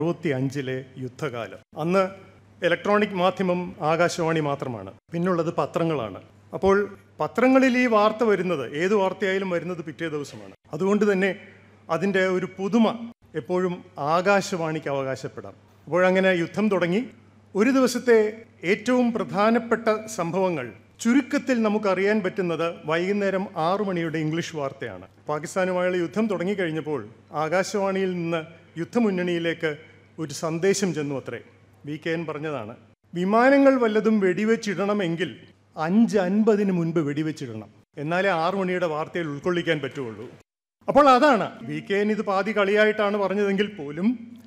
അറുപത്തി അഞ്ചിലെ യുദ്ധകാലം അന്ന് ഇലക്ട്രോണിക് മാധ്യമം ആകാശവാണി മാത്രമാണ് പിന്നുള്ളത് പത്രങ്ങളാണ് അപ്പോൾ പത്രങ്ങളിൽ ഈ വാർത്ത വരുന്നത് ഏത് വാർത്തയായാലും വരുന്നത് പിറ്റേ ദിവസമാണ് അതുകൊണ്ട് തന്നെ അതിൻ്റെ ഒരു പുതുമ എപ്പോഴും ആകാശവാണിക്ക് അവകാശപ്പെടാം അപ്പോഴങ്ങനെ യുദ്ധം തുടങ്ങി ഒരു ദിവസത്തെ ഏറ്റവും പ്രധാനപ്പെട്ട സംഭവങ്ങൾ ചുരുക്കത്തിൽ നമുക്കറിയാൻ പറ്റുന്നത് വൈകുന്നേരം ആറു മണിയുടെ ഇംഗ്ലീഷ് വാർത്തയാണ് പാകിസ്ഥാനുമായുള്ള യുദ്ധം തുടങ്ങിക്കഴിഞ്ഞപ്പോൾ ആകാശവാണിയിൽ നിന്ന് യുദ്ധമുന്നണിയിലേക്ക് ഒരു സന്ദേശം ചെന്നു അത്രേ വി കെ എൻ പറഞ്ഞതാണ് വിമാനങ്ങൾ വല്ലതും വെടിവെച്ചിടണമെങ്കിൽ അഞ്ച് അൻപതിന് മുൻപ് വെടിവെച്ചിടണം എന്നാലേ ആറു മണിയുടെ വാർത്തയിൽ ഉൾക്കൊള്ളിക്കാൻ പറ്റുള്ളൂ അപ്പോൾ അതാണ് വി കെ എൻ ഇത് പാതി കളിയായിട്ടാണ് പറഞ്ഞതെങ്കിൽ പോലും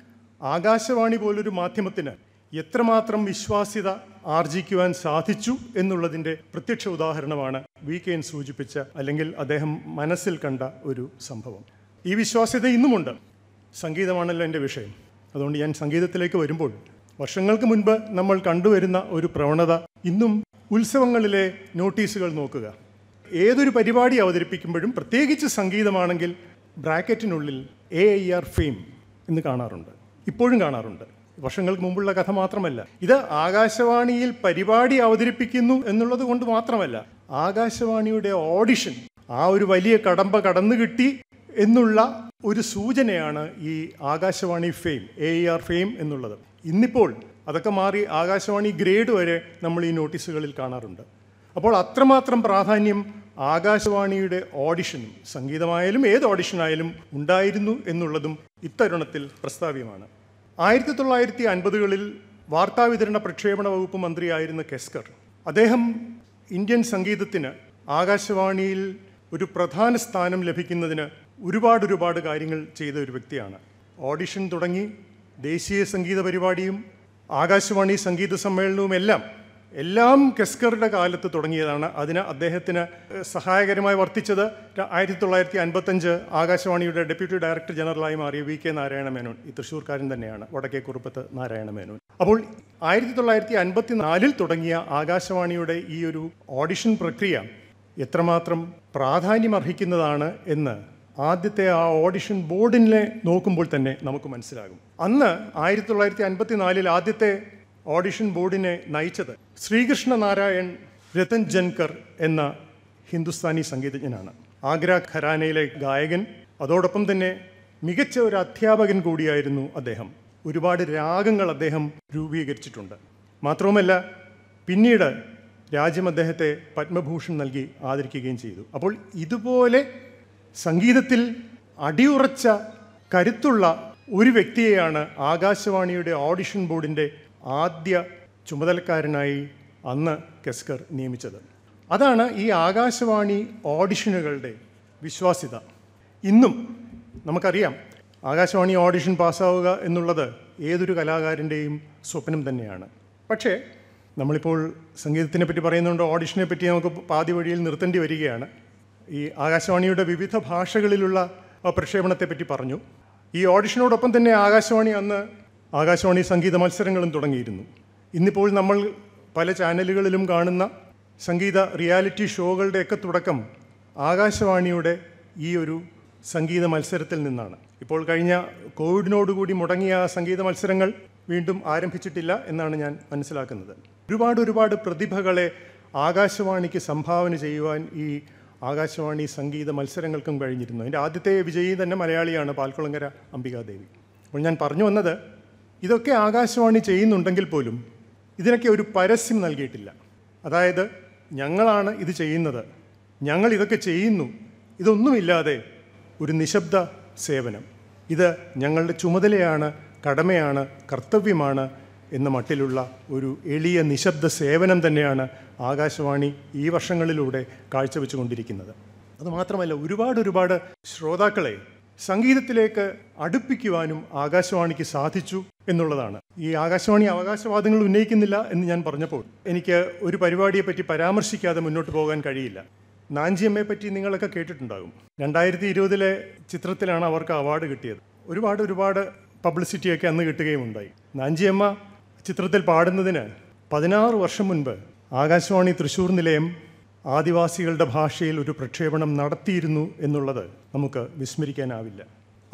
ആകാശവാണി പോലൊരു മാധ്യമത്തിന് എത്രമാത്രം വിശ്വാസ്യത ആർജിക്കുവാൻ സാധിച്ചു എന്നുള്ളതിൻ്റെ പ്രത്യക്ഷ ഉദാഹരണമാണ് വി കെ എൻ സൂചിപ്പിച്ച അല്ലെങ്കിൽ അദ്ദേഹം മനസ്സിൽ കണ്ട ഒരു സംഭവം ഈ വിശ്വാസ്യത ഇന്നുമുണ്ട് സംഗീതമാണല്ലോ എൻ്റെ വിഷയം അതുകൊണ്ട് ഞാൻ സംഗീതത്തിലേക്ക് വരുമ്പോൾ വർഷങ്ങൾക്ക് മുൻപ് നമ്മൾ കണ്ടുവരുന്ന ഒരു പ്രവണത ഇന്നും ഉത്സവങ്ങളിലെ നോട്ടീസുകൾ നോക്കുക ഏതൊരു പരിപാടി അവതരിപ്പിക്കുമ്പോഴും പ്രത്യേകിച്ച് സംഗീതമാണെങ്കിൽ ബ്രാക്കറ്റിനുള്ളിൽ എ ഐ ആർ ഫെയിം എന്ന് കാണാറുണ്ട് ഇപ്പോഴും കാണാറുണ്ട് വർഷങ്ങൾക്ക് മുമ്പുള്ള കഥ മാത്രമല്ല ഇത് ആകാശവാണിയിൽ പരിപാടി അവതരിപ്പിക്കുന്നു എന്നുള്ളത് കൊണ്ട് മാത്രമല്ല ആകാശവാണിയുടെ ഓഡിഷൻ ആ ഒരു വലിയ കടമ്പ കടന്നു കിട്ടി എന്നുള്ള ഒരു സൂചനയാണ് ഈ Akashvani fame A R fame എന്നുള്ളത് ഇന്നിപ്പോൾ അതൊക്കെ മാറി ആകാശവാണി ഗ്രേഡ് വരെ നമ്മൾ ഈ നോട്ടീസുകളിൽ കാണാറുണ്ട് അപ്പോൾ അത്രമാത്രം പ്രാധാന്യം ആകാശവാണിയുടെ ഓഡിഷനും സംഗീതമായാലും ഏത് ഓഡിഷനായാലും ഉണ്ടായിരുന്നു എന്നുള്ളതും ഇത്തരുണത്തിൽ പ്രസ്താവ്യമാണ് ആയിരത്തി തൊള്ളായിരത്തി അൻപതുകളിൽ വാർത്താവിതരണ പ്രക്ഷേപണ വകുപ്പ് മന്ത്രിയായിരുന്ന കെസ്കർ അദ്ദേഹം ഇന്ത്യൻ സംഗീതത്തിന് ആകാശവാണിയിൽ ഒരു പ്രധാന സ്ഥാനം ലഭിക്കുന്നതിന് ഒരുപാട് ഒരുപാട് കാര്യങ്ങൾ ചെയ്ത ഒരു വ്യക്തിയാണ് ഓഡിഷൻ തുടങ്ങി ദേശീയ സംഗീത പരിപാടിയും ആകാശവാണി സംഗീത സമ്മേളനവും എല്ലാം എല്ലാം കെസ്കറുടെ കാലത്ത് തുടങ്ങിയതാണ് അതിന് അദ്ദേഹത്തിന് ഏഹ്, സഹായകരമായി വർത്തിച്ചത് ര- ആയിരത്തി തൊള്ളായിരത്തി അൻപത്തഞ്ച് ആകാശവാണിയുടെ ഡെപ്യൂട്ടി ഡയറക്ടർ ജനറലായി മാറിയ വി കെ നാരായണ മേനോൻ ഈ തൃശ്ശൂർക്കാരൻ തന്നെയാണ് വടക്കേ കുറുപ്പത്ത് നാരായണ മേനോൻ അപ്പോൾ ആയിരത്തി തൊള്ളായിരത്തി അൻപത്തി നാലിൽ തുടങ്ങിയ ആകാശവാണിയുടെ ഈ ഒരു ഓഡിഷൻ പ്രക്രിയ എത്രമാത്രം പ്രാധാന്യമർഹിക്കുന്നതാണ് എന്ന് ആദ്യത്തെ ആ ഓഡിഷൻ ബോർഡിനെ നോക്കുമ്പോൾ തന്നെ നമുക്ക് മനസ്സിലാകും അന്ന് ആയിരത്തി തൊള്ളായിരത്തി അൻപത്തി നാലിൽ ആദ്യത്തെ ഓഡിഷൻ ബോർഡിനെ നയിച്ചത് ശ്രീകൃഷ്ണ നാരായൺ രതൻ ജൻകർ എന്ന ഹിന്ദുസ്ഥാനി സംഗീതജ്ഞനാണ് ആഗ്ര ഖരാനയിലെ ഗായകൻ അതോടൊപ്പം തന്നെ മികച്ച ഒരു അധ്യാപകൻ കൂടിയായിരുന്നു അദ്ദേഹം ഒരുപാട് രാഗങ്ങൾ അദ്ദേഹം രൂപീകരിച്ചിട്ടുണ്ട് മാത്രവുമല്ല പിന്നീട് രാജ്യം അദ്ദേഹത്തെ പത്മഭൂഷൺ നൽകി ആദരിക്കുകയും ചെയ്തു അപ്പോൾ ഇതുപോലെ സംഗീതത്തിൽ അടിയുറച്ച കരുത്തുള്ള ഒരു വ്യക്തിയെയാണ് ആകാശവാണിയുടെ ഓഡിഷൻ ബോർഡിൻ്റെ ആദ്യ ചുമതലക്കാരനായി അന്ന് കെസ്കർ നിയമിച്ചത് അതാണ് ഈ ആകാശവാണി ഓഡിഷനുകളുടെ വിശ്വാസ്യത ഇന്നും നമുക്കറിയാം ആകാശവാണി ഓഡിഷൻ പാസ്സാവുക എന്നുള്ളത് ഏതൊരു കലാകാരൻ്റെയും സ്വപ്നം തന്നെയാണ് പക്ഷേ നമ്മളിപ്പോൾ സംഗീതത്തിനെ പറ്റി പറയുന്നുണ്ട് ഓഡിഷനെ പറ്റി നമുക്ക് പാതി വഴിയിൽ നിർത്തേണ്ടി വരികയാണ് ഈ ആകാശവാണിയുടെ വിവിധ ഭാഷകളിലുള്ള ആ, പ്രക്ഷേപണത്തെ പറ്റി പറഞ്ഞു ഈ ഓഡിഷനോടൊപ്പം തന്നെ ആകാശവാണി അന്ന് ആകാശവാണി സംഗീത മത്സരങ്ങളും തുടങ്ങിയിരുന്നു ഇന്നിപ്പോൾ നമ്മൾ പല ചാനലുകളിലും കാണുന്ന സംഗീത റിയാലിറ്റി ഷോകളുടെയൊക്കെ തുടക്കം ആകാശവാണിയുടെ ഈ ഒരു സംഗീത മത്സരത്തിൽ നിന്നാണ് ഇപ്പോൾ കഴിഞ്ഞ കോവിഡിനോടുകൂടി മുടങ്ങിയ ആ സംഗീത മത്സരങ്ങൾ വീണ്ടും ആരംഭിച്ചിട്ടില്ല എന്നാണ് ഞാൻ മനസ്സിലാക്കുന്നത് ഒരുപാട് ഒരുപാട് പ്രതിഭകളെ ആകാശവാണിക്ക് സംഭാവന ചെയ്യുവാൻ ഈ ആകാശവാണി സംഗീത മത്സരങ്ങൾക്കും കഴിഞ്ഞിരുന്നു അതിൻ്റെ ആദ്യത്തെ വിജയി തന്നെ മലയാളിയാണ് പാൽക്കുളങ്ങര അംബികാദേവി അപ്പോൾ ഞാൻ പറഞ്ഞു വന്നത് ഇതൊക്കെ ആകാശവാണി ചെയ്യുന്നുണ്ടെങ്കിൽ പോലും ഇതിനൊക്കെ ഒരു പരസ്യം നൽകിയിട്ടില്ല അതായത് ഞങ്ങളാണ് ഇത് ചെയ്യുന്നത് ഞങ്ങൾ ഇതൊക്കെ ചെയ്യുന്നു ഇതൊന്നുമില്ലാതെ ഒരു നിശബ്ദ സേവനം ഇത് ഞങ്ങളുടെ ചുമതലയാണ് കടമയാണ് കർത്തവ്യമാണ് എന്ന മട്ടിലുള്ള ഒരു എളിയ നിശബ്ദ സേവനം തന്നെയാണ് ആകാശവാണി ഈ വർഷങ്ങളിലൂടെ കാഴ്ചവെച്ചുകൊണ്ടിരിക്കുന്നത് അതുമാത്രമല്ല ഒരുപാട് ഒരുപാട് ശ്രോതാക്കളെ സംഗീതത്തിലേക്ക് അടുപ്പിക്കുവാനും ആകാശവാണിക്ക് സാധിച്ചു എന്നുള്ളതാണ് ഈ ആകാശവാണി അവകാശവാദങ്ങൾ ഉന്നയിക്കുന്നില്ല എന്ന് ഞാൻ പറഞ്ഞപ്പോൾ എനിക്ക് ഒരു പരിപാടിയെപ്പറ്റി പരാമർശിക്കാതെ മുന്നോട്ട് പോകാൻ കഴിയില്ല നാഞ്ചിയമ്മയെ പറ്റി നിങ്ങളൊക്കെ കേട്ടിട്ടുണ്ടാകും രണ്ടായിരത്തി ഇരുപതിലെ ചിത്രത്തിലാണ് അവർക്ക് അവാർഡ് കിട്ടിയത് ഒരുപാട് ഒരുപാട് പബ്ലിസിറ്റിയൊക്കെ അന്ന് കിട്ടുകയുമുണ്ടായി നാഞ്ചിയമ്മ ചിത്രത്തിൽ പാടുന്നതിന് പതിനാറ് വർഷം മുൻപ് ആകാശവാണി തൃശ്ശൂർ നിലയം ആദിവാസികളുടെ ഭാഷയിൽ ഒരു പ്രക്ഷേപണം നടത്തിയിരുന്നു എന്നുള്ളത് നമുക്ക് വിസ്മരിക്കാനാവില്ല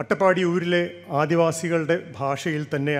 അട്ടപ്പാടി ഊരിലെ ആദിവാസികളുടെ ഭാഷയിൽ തന്നെ